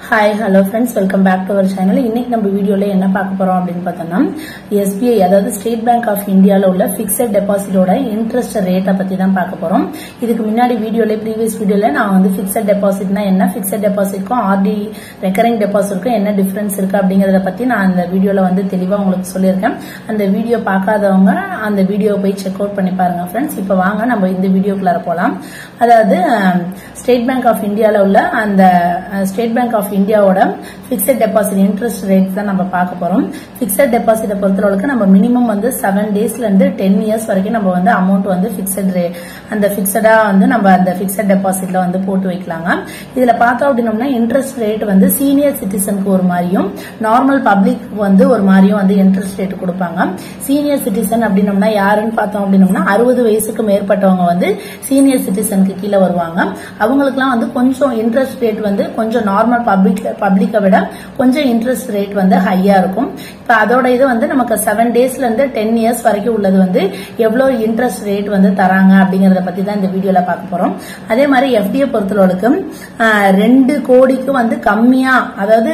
hi hello friends welcome back to our channel இன்னைக்கு நம்ம வீடியோல என்ன பார்க்க போறோம் அப்படின்னு பார்த்தோம்னா எஸ்பிஐ அதாவது ஸ்டேட் பேங்க் ஆஃப் இந்தியால உள்ள பிக்சட் டெபாசிட்டோட இன்ட்ரெஸ்ட் ரேட்டை பத்தி தான் பார்க்க போறோம் இதுக்கு முன்னாடி வீடியோல ப்ரீவியஸ் வீடியோல நான் வந்து பிக்சட் டெபாசிட்னா என்ன பிக்சட் டெபாசிட்க்கும் ஆர்டி ரெக்கரிங் டெபாசிட்க்கும் என்ன டிஃபரன்ஸ் இருக்கு அப்படிங்கறத பத்தி நான் அந்த வீடியோல வந்து தெளிவா உங்களுக்கு சொல்லியிருக்கேன் அந்த வீடியோ பார்க்காதவங்க அந்த வீடியோ போய் செக் அவுட் பண்ணி பாருங்க ஃப்ரெண்ட்ஸ் இப்போ வாங்க நம்ம இந்த வீடியோக்குள்ளார போலாம் அதாவது ஸ்டேட் பேங்க் ஆஃப் இந்தியால உள்ள அந்த ஸ்டேட் பேங்க் ஆஃப் இந்தியாவோட பிக்சட் டெபாசிட் இன்ட்ரெஸ்ட் ரேட் தான் நம்ம பார்க்க போறோம் பிக்சட் டெபாசிட்டை பொறுத்தளவுக்கு நம்ம மினிமம் வந்து செவன் டேஸ்ல இருந்து டென் இயர்ஸ் வரைக்கும் நம்ம வந்து அமௌண்ட் வந்து பிக்சட் ரேட் அந்த பிக்சடா வந்து நம்ம அந்த பிக்சட் டெபாசிட்ல வந்து போட்டு வைக்கலாங்க இதுல பார்த்தோம் அப்படின்னோம்னா இன்ட்ரெஸ்ட் ரேட் வந்து சீனியர் சிட்டிசனுக்கு ஒரு மாதிரியும் நார்மல் பப்ளிக் வந்து ஒரு மாதிரியும் வந்து இன்ட்ரெஸ்ட் ரேட் கொடுப்பாங்க சீனியர் சிட்டிசன் அப்படின்னோம்னா யாருன்னு பார்த்தோம் அப்படின்னோம்னா அறுபது வயசுக்கு மேற்பட்டவங்க வந்து சீனியர் சிட்டிசனுக்கு கீழே வருவாங்க அவங்களுக்குலாம் வந்து கொஞ்சம் இன்ட்ரெஸ்ட் ரேட் வந்து கொஞ்சம் நார்மல் பப்ளிக் பப்ளிக்கை விட கொஞ்சம் இன்ட்ரெஸ்ட் ரேட் வந்து ஹையா இருக்கும் இப்ப அதோட இது வந்து நமக்கு செவன் டேஸ்ல இருந்து டென் இயர்ஸ் வரைக்கும் உள்ளது வந்து எவ்வளவு இன்ட்ரெஸ்ட் ரேட் வந்து தராங்க அப்படிங்கறத பத்தி தான் இந்த வீடியோல பார்க்க போறோம் அதே மாதிரி எஃப்டிஏ பொறுத்தளவுக்கு ரெண்டு கோடிக்கு வந்து கம்மியா அதாவது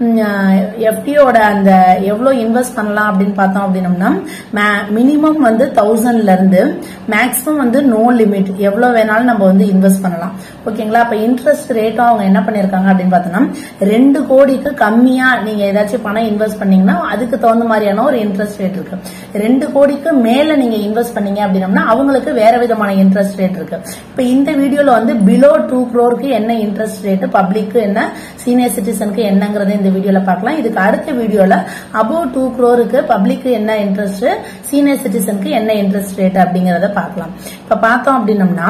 எஃப்டியோட அந்த எவ்வளவு இன்வெஸ்ட் பண்ணலாம் அப்படின்னு பார்த்தோம் அப்படின்னம்னா மினிமம் வந்து தௌசண்ட்ல இருந்து மேக்ஸிமம் வந்து நோ லிமிட் எவ்வளவு வேணாலும் நம்ம வந்து இன்வெஸ்ட் பண்ணலாம் ஓகேங்களா அப்ப இன்ட்ரெஸ்ட் ரேட்டும் அவங்க என்ன பண்ணிருக்காங்க அப்படின்னு பார்த்தோம்னா ரெண்டு கோடிக்கு கம்மியா நீங்க ஏதாச்சும் பணம் இன்வெஸ்ட் பண்ணீங்கன்னா அதுக்கு தகுந்த மாதிரியான ஒரு இன்ட்ரெஸ்ட் ரேட் இருக்கு ரெண்டு கோடிக்கு மேல நீங்க இன்வெஸ்ட் பண்ணீங்க அப்படின்னா அவங்களுக்கு வேற விதமான இன்ட்ரெஸ்ட் ரேட் இருக்கு இப்ப இந்த வீடியோல வந்து பிலோ டூ க்ரோருக்கு என்ன இன்ட்ரெஸ்ட் ரேட் பப்ளிக்கு என்ன சீனியர் சிட்டிசனுக்கு என்னங்கறத இந்த வீடியோல பார்க்கலாம் இதுக்கு அடுத்த வீடியோல அபோவ் டூ க்ரோருக்கு பப்ளிக்கு என்ன இன்ட்ரெஸ்ட் சீனியர் சிட்டிசனுக்கு என்ன இன்ட்ரெஸ்ட் ரேட் அப்படிங்கறத பார்க்கலாம் இப்ப பார்த்தோம் அப்படின்னம்னா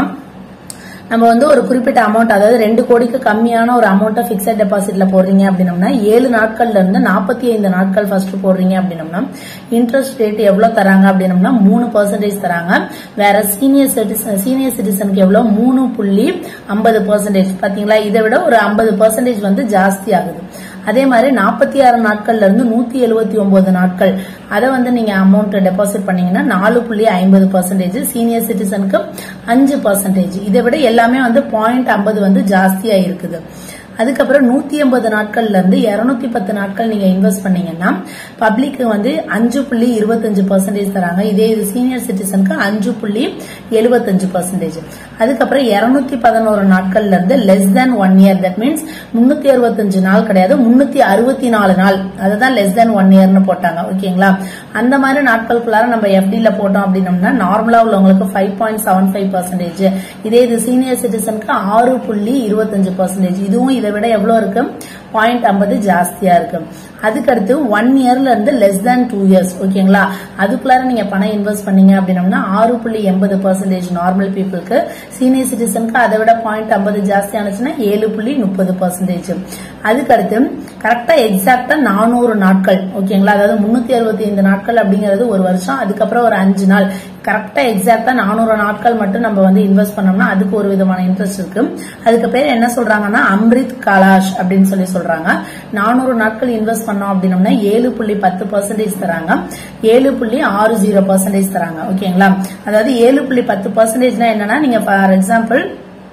நம்ம வந்து ஒரு குறிப்பிட்ட அமௌண்ட் அதாவது ரெண்டு கோடிக்கு கம்மியான ஒரு அமௌண்ட்டை பிக்சட் டெபாசிட்ல போடுறீங்க அப்படின்னம்னா ஏழு நாட்கள்ல இருந்து நாற்பத்தி ஐந்து நாட்கள் ஃபர்ஸ்ட் போடுறீங்க அப்படின்னம்னா இன்ட்ரெஸ்ட் ரேட் எவ்வளவு தராங்க அப்படின்னம்னா மூணு பர்சன்டேஜ் தராங்க வேற சீனியர் சிட்டிசன் சீனியர் சிட்டிசனுக்கு எவ்வளவு மூணு புள்ளி ஐம்பது பர்சன்டேஜ் பாத்தீங்களா இதை விட ஒரு ஐம்பது பர்சன்டேஜ் வந்து ஜாஸ்தி ஆகுது அதே மாதிரி நாற்பத்தி ஆறு நாட்கள்ல இருந்து நூத்தி எழுபத்தி ஒன்பது நாட்கள் அதை வந்து நீங்க அமௌண்ட் டெபாசிட் பண்ணீங்கன்னா நாலு புள்ளி ஐம்பது பர்சன்டேஜ் சீனியர் சிட்டிசனுக்கு அஞ்சு பர்சன்டேஜ் இதை விட எல்லாமே வந்து பாயிண்ட் ஐம்பது வந்து ஜாஸ்தியா இருக்குது அதுக்கப்புறம் நூத்தி எண்பது நாட்கள்ல இருந்து இருநூத்தி பத்து நாட்கள் நீங்க இன்வெஸ்ட் பண்ணீங்கன்னா பப்ளிக்கு வந்து அஞ்சு புள்ளி இருபத்தஞ்சு பர்சன்டேஜ் தராங்க இதே இது சீனியர் சிட்டிசனுக்கு அஞ்சு புள்ளி எழுபத்தஞ்சு பர்சன்டேஜ் அதுக்கப்புறம் இருநூத்தி பதினோரு நாட்கள்ல இருந்து less than one year that means முன்னூத்தி அறுபத்தஞ்சு நாள் கிடையாது முன்னூத்தி அறுபத்தி நாலு நாள் அதுதான் லெஸ் தேன் ஒன் இயர்னு போட்டாங்க ஓகேங்களா அந்த மாதிரி நாட்களுக்குள்ளார நம்ம எஃப்டில போட்டோம் அப்படின்னம்னா நார்மலா உள்ளவங்களுக்கு five point seven five percentage இதே இது சீனியர் சிட்டிசனுக்கு ஆறு புள்ளி இருபத்தஞ்சு பர்சன்டேஜ் இதுவும் இதை விட எவ்வளவு இருக்கு பாயிண்ட் ஐம்பது ஜாஸ்தியா இருக்கு அதுக்கடுத்து ஒன் இயர்ல இருந்து லெஸ் தேன் டூ இயர்ஸ் ஓகேங்களா அதுக்குள்ளார நீங்க பணம் இன்வெஸ்ட் பண்ணீங்க அப்படின்னம்னா ஆறு புள்ளி எண்பது பர்சன்டேஜ் நார்மல் பீப்புளுக்கு சீனியர் சிட்டிசனுக்கு அதை விட பாயிண்ட் ஐம்பது ஜாஸ்தி ஆனிச்சுன்னா ஏழு புள்ளி முப்பது பர்சன்டேஜ் அதுக்கடுத்து கரெக்டா எக்ஸாக்டா நானூறு நாட்கள் ஓகேங்களா அதாவது முன்னூத்தி அறுபத்தி ஐந்து நாட்கள் அப்படிங்கிறது ஒரு வருஷம் அதுக்கப்புறம் ஒரு அஞ்சு நாள் கரெக்டா எக்ஸாக்டா நானூறு நாட்கள் மட்டும் நம்ம வந்து இன்வெஸ்ட் பண்ணோம்னா அதுக்கு ஒரு விதமான இன்ட்ரெஸ்ட் இருக்கு அதுக்கு பேர் என்ன சொல்றாங்கன்னா அம்ரித் கலாஷ் அப்படின்னு சொல்லி சொல்றாங்க நானூறு நாட்கள் இன்வெஸ்ட் பண்ணோம் அப்படின்னம்னா ஏழு புள்ளி பத்து பர்சன்டேஜ் தராங்க ஏழு புள்ளி ஆறு ஜீரோ பர்சன்டேஜ் தராங்க ஓகேங்களா அதாவது ஏழு புள்ளி பத்து பர்சன்டேஜ்னா என்னன்னா நீங்க ஃபார் எக்ஸாம்பிள்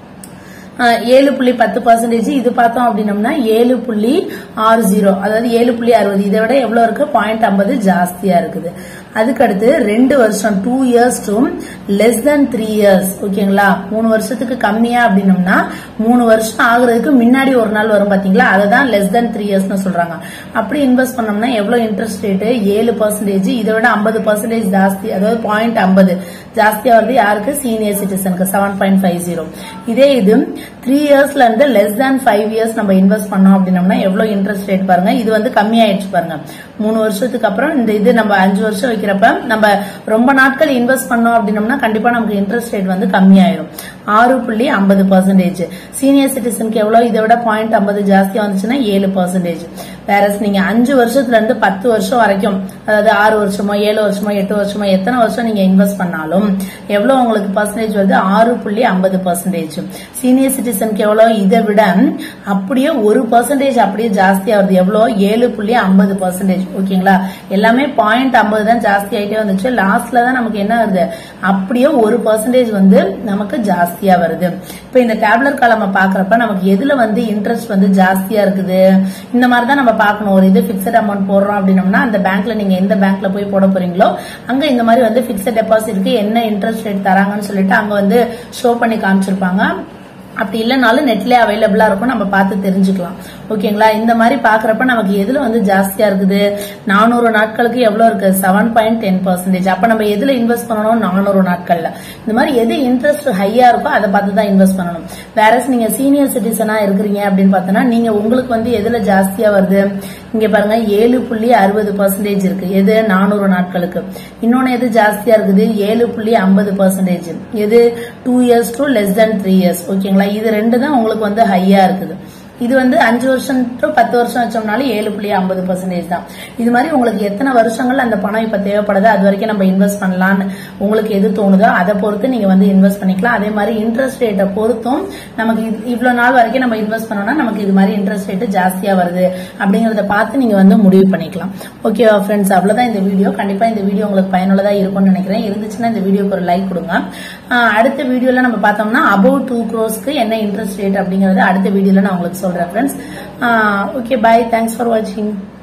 ஏழு புள்ளி பத்து பர்சன்டேஜ் இது பார்த்தோம் அப்படின்னம்னா ஏழு புள்ளி ஆறு ஜீரோ அதாவது ஏழு புள்ளி அறுபது இதை விட எவ்வளவு இருக்கு பாயிண்ட் ஐம்பது ஜாஸ்தியா இருக்குது அதுக்கடுத்து ரெண்டு வருஷம் two years to less than three years ஓகேங்களா மூணு வருஷத்துக்கு கம்மியா அப்படின்னம்னா மூணு வருஷம் ஆகுறதுக்கு முன்னாடி ஒரு நாள் வரும் பாத்தீங்களா அதை தான் லெஸ் தென் த்ரீ இயர்ஸ்னு சொல்றாங்க அப்படி இன்வெஸ்ட் பண்ணோம்னா எவ்வளவு இன்ட்ரெஸ்ட் ரேட்டு ஏழு பர்சன்டேஜ் இதை விட ஐம்பது பர்சன்டேஜ் ஜாஸ்தி அதாவது பாயிண்ட் ஐம்பது ஜாஸ்தியா வருது யாருக்கு சீனியர் சிட்டிசனுக்கு செவன் பாயிண்ட் ஃபைவ் ஜீரோ இதே இது த்ரீ இயர்ஸ்ல இருந்து லெஸ் தேன் ஃபைவ் இயர்ஸ் நம்ம இன்வெஸ்ட் பண்ணோம் அப்படின்னம்னா எவ்வளவு இன்ட்ரெஸ்ட் ரேட் பாருங்க இது வந்து கம்மியாயிடுச்சு பாருங்க மூணு வருஷத்துக்கு அப்புறம் இந்த இது நம்ம அஞ்சு வருஷம் வைக்கிறப்ப நம்ம ரொம்ப நாட்கள் இன்வெஸ்ட் பண்ணோம் அப்படின்னம்னா கண்டிப்பா நமக்கு இன்ட்ரெஸ்ட் ரேட் வந்து கம்மியாயிரும் ஆறு புள்ளி ஐம்பது பர்சன்டேஜ் சீனியர் சிட்டிசனுக்கு எவ்வளவு இதை விட பாயிண்ட் ஐம்பது ஜாஸ்தியா வந்துச்சுன்னா ஏழு பர்சன்டேஜ் வேற நீங்க அஞ்சு வருஷத்துல இருந்து பத்து வருஷம் வரைக்கும் அதாவது ஆறு வருஷமோ ஏழு வருஷமோ எட்டு வருஷமோ எத்தனை வருஷம் நீங்க இன்வெஸ்ட் பண்ணாலும் எவ்வளவு உங்களுக்கு பர்சன்டேஜ் வருது ஆறு புள்ளி ஐம்பது பர்சன்டேஜ் சீனியர் சிட்டிசனுக்கு எவ்வளவு இதை விட அப்படியே ஒரு பர்சன்டேஜ் அப்படியே ஜாஸ்தியா வருது எவ்வளவு ஏழு புள்ளி ஐம்பது பர்சன்டேஜ் ஓகேங்களா எல்லாமே பாயிண்ட் ஐம்பது தான் ஜாஸ்தி ஆயிட்டே வந்துச்சு லாஸ்ட்ல தான் நமக்கு என்ன வருது அப்படியே ஒரு பர்சன்டேஜ் வந்து நமக்கு ஜாஸ்தி ஜாஸ்தியா வருது இப்போ இந்த டேப்லர் காலம பாக்குறப்ப நமக்கு எதுல வந்து இன்ட்ரெஸ்ட் வந்து ஜாஸ்தியா இருக்குது இந்த மாதிரி தான் நம்ம பார்க்கணும் ஒரு இது பிக்சட் அமௌண்ட் போடுறோம் அப்படின்னம்னா அந்த பேங்க்ல நீங்க எந்த பேங்க்ல போய் போட போறீங்களோ அங்க இந்த மாதிரி வந்து பிக்சட் டெபாசிட்க்கு என்ன இன்ட்ரெஸ்ட் ரேட் தராங்கன்னு சொல்லிட்டு அங்க வந்து ஷோ பண்ணி காமிச்சிருப்பாங்க அப்படி இல்லைனாலும் நெட்லயே அவைலபிளா இருக்கும் நம்ம பார்த்து தெரிஞ்சுக்கலாம் ஓகேங்களா இந்த மாதிரி பாக்குறப்ப நமக்கு எதுல வந்து ஜாஸ்தியா இருக்குது நானூறு நாட்களுக்கு எவ்வளவு இருக்கு செவன் பாயிண்ட் டென் பர்சன்டேஜ் அப்ப நம்ம எதுல இன்வெஸ்ட் பண்ணணும் நானூறு நாட்கள்ல இந்த மாதிரி எது இன்ட்ரெஸ்ட் ஹையா இருக்கோ அதை பார்த்து தான் இன்வெஸ்ட் பண்ணணும் வேற நீங்க சீனியர் சிட்டிசனா இருக்கிறீங்க அப்படின்னு பார்த்தோன்னா நீங்க உங்களுக்கு வந்து எதுல ஜாஸ்தியா வருது இங்க பாருங்க ஏழு புள்ளி அறுபது பர்சன்டேஜ் இருக்கு எது நானூறு நாட்களுக்கு இன்னொன்னு எது ஜாஸ்தியா இருக்குது ஏழு புள்ளி ஐம்பது பர்சன்டேஜ் எது two years to less than three years ஓகேங்களா இது ரெண்டு தான் உங்களுக்கு வந்து ஹையா இருக்குது இது வந்து அஞ்சு வருஷம் டு பத்து வருஷம் வச்சோம்னாலும் ஏழு புள்ளி ஐம்பது பர்சன்டேஜ் தான் இது மாதிரி உங்களுக்கு எத்தனை வருஷங்கள் அந்த பணம் இப்ப தேவைப்படுதோ அது வரைக்கும் நம்ம இன்வெஸ்ட் பண்ணலாம்னு உங்களுக்கு எது தோணுதோ அதை பொறுத்து நீங்க வந்து இன்வெஸ்ட் பண்ணிக்கலாம் அதே மாதிரி இன்ட்ரெஸ்ட் ரேட்டை பொறுத்தும் நமக்கு இது- இவ்வளவு நாள் வரைக்கும் நம்ம இன்வெஸ்ட் பண்ணோம்னா நமக்கு இது மாதிரி இன்ட்ரெஸ்ட் ரேட் ஜாஸ்தியா வருது அப்படிங்கறத பார்த்து நீங்க வந்து முடிவு பண்ணிக்கலாம் ஓகே ஃப்ரெண்ட்ஸ் அவ்வளவுதான் இந்த வீடியோ கண்டிப்பா இந்த வீடியோ உங்களுக்கு பயனுள்ளதா இருக்கும்னு நினைக்கிறேன் இருந்துச்சுன்னா இந்த வீடியோக்கு ஒரு லைக் கொடுங்க ஆஹ் அடுத்த வீடியோல நம்ம பார்த்தோம்னா அபவ் டூ க்ரோஸ்க்கு என்ன இன்ட்ரெஸ்ட் ரேட் அப்படிங்கறது அடுத்த வீடியோல நான் உங்களுக்கு சொல்றேன் friends okay bye thanks for வாட்சிங்